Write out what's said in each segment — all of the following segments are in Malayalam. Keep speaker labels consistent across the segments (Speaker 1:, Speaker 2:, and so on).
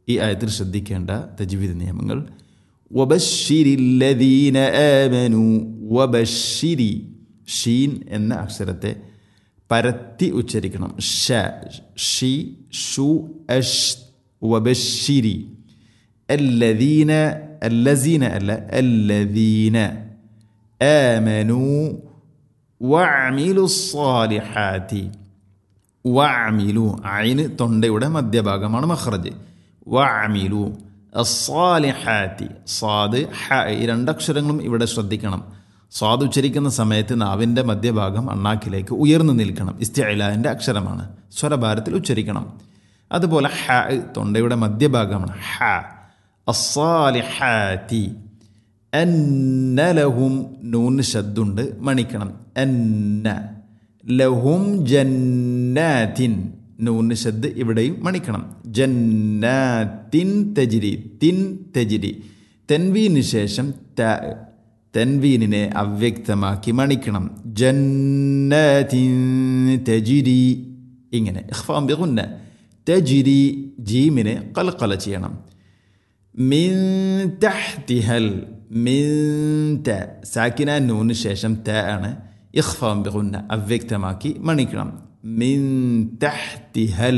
Speaker 1: ഈ ആയത്തിൽ ശ്രദ്ധിക്കേണ്ട തജ്വീദ് നിയമങ്ങൾ വബഷിരില്ലദീന ആമനു വബഷിരി ഷീൻ എന്ന അക്ഷരത്തെ പരത്തി ഉച്ചരിക്കണം ഷ ഷി ഷു അഷ് വബഷിരി الذين الذين അല്ല الذين آمنوا وعملوا الصالحات വഅമിലു ഐന് തൊണ്ടയുടെ മധ്യഭാഗമാണ് മഖ്റജ് വഅമിലു അസ്സാലിഹാത്തി സ്വാദ് ഹ ഈ രണ്ടക്ഷരങ്ങളും ഇവിടെ ശ്രദ്ധിക്കണം സ്വാദ് ഉച്ചരിക്കുന്ന സമയത്ത് നാവിൻ്റെ മധ്യഭാഗം അണ്ണാക്കിലേക്ക് ഉയർന്നു നിൽക്കണം ഇസ്തിഅലാൻ്റെ അക്ഷരമാണ് സ്വരഭാരത്തിൽ ഉച്ചരിക്കണം അതുപോലെ ഹ തൊണ്ടയുടെ മധ്യഭാഗമാണ് ഹ അസ്സാലിഹാത്തി അന്നലഹും നൂന് ശബ്ദുണ്ട് മണിക്കണം അന്ന ലഹും ജന്നാത്തിൻ നൂന് ശബ്ദ് ഇവിടെയും മണിക്കണം ജന്നാത്തിൻ തജിരി തിൻ തജിരി തെൻവീന് ശേഷം ത തെൻവീനിനെ അവ്യക്തമാക്കി മണിക്കണം ജന്നാത്തിൻ തജിരി ഇങ്ങനെ ഇഖ്ഫാം ബിഗുന്ന തജിരി ജീമിനെ കൽക്കല ചെയ്യണം മിൻ തഹ്തിഹൽ മിൻ ത സാക്കിന നൂന് ശേഷം ത ആണ് ഇഖ്ഫാം ബിഗുന്ന അവ്യക്തമാക്കി മണിക്കണം മിൻ തഹ്തിഹൽ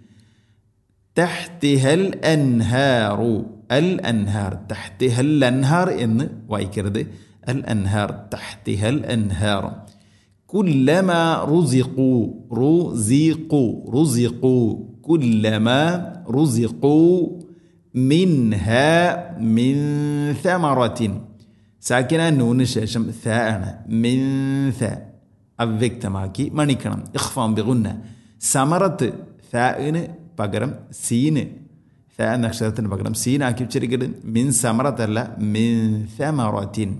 Speaker 1: തഹ്തിഹൽ അൻഹാറു അൽ അൻഹാർ തഹ്തിഹൽ അൻഹാർ എന്ന് വായിക്കരുത് അൽ അൻഹാർ തഹ്തിഹൽ അൻഹാർ كلما رزقوا رزقوا رزقوا كلما رزقوا منها من ثمرة സാക്കിന നൂന് ശേഷം ഥ ആണ് മിൻ ഥ അവ്യക്തമാക്കി മണിക്കണം ഇഖ്ഫാം ബിഗുന്ന സമറത്ത് ഥന് പകരം സീന് ഥ എന്ന അക്ഷരത്തിന് പകരം സീനാക്കി ഉച്ചരിക്കരുത് മിൻ സമറത്തല്ല മിൻ ഥമറത്തിൻ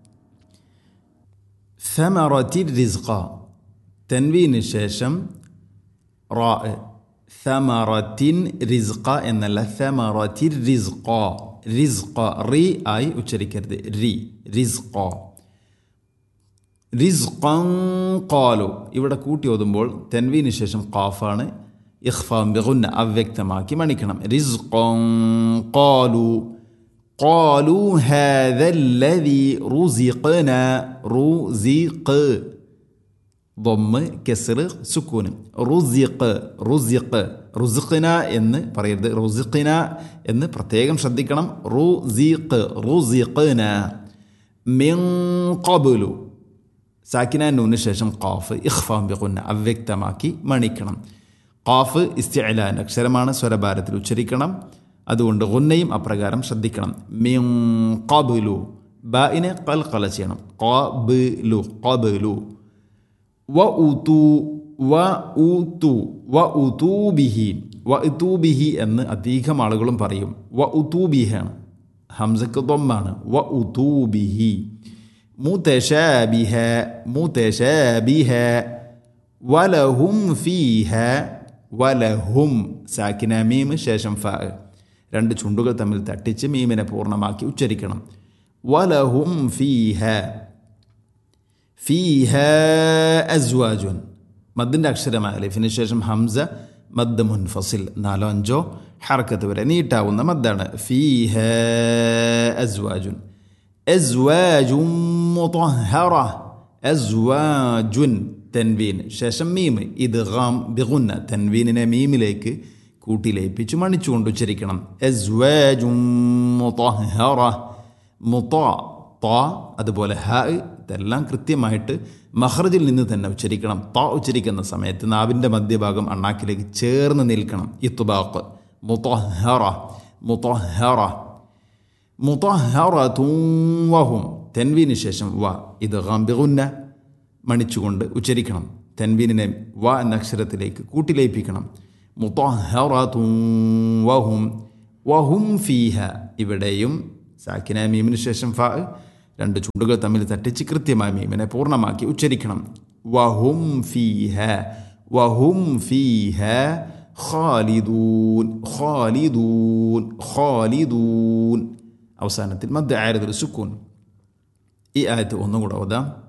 Speaker 1: ثمرة റിസ്ഖ തൻവീന് ശേഷം റാ ثمرത്തിൻ റിസ്ഖ എന്നല്ല ثمرة റിസ്ഖ റിസ്ഖ റി ആയി ഉച്ചരിക്കരുത് റി റിസ്ഖ റിസ്ഖൻ ഖാലു ഇവിടെ കൂട്ടി ഓതുമ്പോൾ തെൻവീന് ശേഷം ഖാഫാണ് ഇഖ്ഫാം ബിഗുന്ന അവ്യക്തമാക്കി മണിക്കണം റിസ്ഖൻ ഖാലു قالوا هذا الذي رزقنا رزق ضم كسر سكون رزق رزق റുസിഖിന എന്ന് പറയരുത് റുസിഖിന എന്ന് പ്രത്യേകം ശ്രദ്ധിക്കണം റുസീഖ് റുസിഖിന മിൻ ഖബുലു സാക്കിന നൂന് ശേഷം ഖാഫ് ഇഖ്ഫാം ബിഖുന്ന അവ്യക്തമാക്കി മണിക്കണം ഖാഫ് ഇസ്തിഅലാൻ അക്ഷരമാണ് സ്വരഭാരത്തിൽ ഉച്ചരിക്കണം അതുകൊണ്ട് ഗുന്നയും അപ്രകാരം ശ്രദ്ധിക്കണം മിൻ ഖബുലു ബായിനെ കൽക്കല ചെയ്യണം ഖബുലു ഖബുലു വ ഉതു വ ഉതു വ ഉതൂബിഹി വ ഉതൂബിഹി എന്ന് അധികം ആളുകളും പറയും വ ഉതൂബിഹാണ് ഹംസക്ക് തൊമ്മാണ് വ ഉതൂബിഹി മുതശാബിഹ മുതശാബിഹ വലഹും ഫീഹ വലഹും സാക്കിന മീം ശേഷം ഫ രണ്ട് ചുണ്ടുകൾ തമ്മിൽ തട്ടിച്ച് മീമിനെ പൂർണ്ണമാക്കി ഉച്ചരിക്കണം വലഹും ഫീഹ ഫീഹ അസ്വാജുൻ മദ്ദിൻ്റെ അക്ഷരമായ അലിഫിന് ശേഷം ഹംസ മദ് മുൻഫസിൽ നാലോ അഞ്ചോ ഹർക്കത്ത് വരെ നീട്ടാവുന്ന മദ്ദാണ് ഫീഹ അസ്വാജുൻ അസ്വാജും മുطهറ അസ്വാജുൻ തൻവീൻ ശേഷം മീം ഇത് ഗാം ബിഗുന്ന തൻവീനിനെ മീമിലേക്ക് കൂട്ടിലേപ്പിച്ച് മണിച്ചുകൊണ്ട് ഉച്ചരിക്കണം അസ്വാജും മുطهറ മുത്ത ത അതുപോലെ ഹ ഇതെല്ലാം കൃത്യമായിട്ട് മഹ്റജിൽ നിന്ന് തന്നെ ഉച്ചരിക്കണം ത ഉച്ചരിക്കുന്ന സമയത്ത് നാവിൻ്റെ മധ്യഭാഗം അണ്ണാക്കിലേക്ക് ചേർന്ന് നിൽക്കണം ഇത്തുബാഖ് മുത്തഹറ മുത്തഹറ മുത്തഹറതുവഹും തെൻവീന് ശേഷം വ ഇത് ഗാംബിഗുന്ന മണിച്ചുകൊണ്ട് ഉച്ചരിക്കണം തെൻവീനിനെ വ എന്ന അക്ഷരത്തിലേക്ക് കൂട്ടിലയിപ്പിക്കണം മുത്തഹറതുവഹും വഹും ഫീഹ ഇവിടെയും സാക്കിന മീമിന് ശേഷം ഫ രണ്ട് ചുണ്ടുകൾ തമ്മിൽ തട്ടിച്ച് കൃത്യമായി മീമിനെ പൂർണ്ണമാക്കി ഉച്ചരിക്കണം വഹും ഫീഹ വഹും ഫീഹ ഖാലിദൂൻ ഖാലിദൂൻ ഖാലിദൂൻ അവസാനത്തിൽ മധ്യ ആയതിൽ സുക്കൂൻ ഈ ആയത്ത് ഒന്നുകൂടെ ഓതാം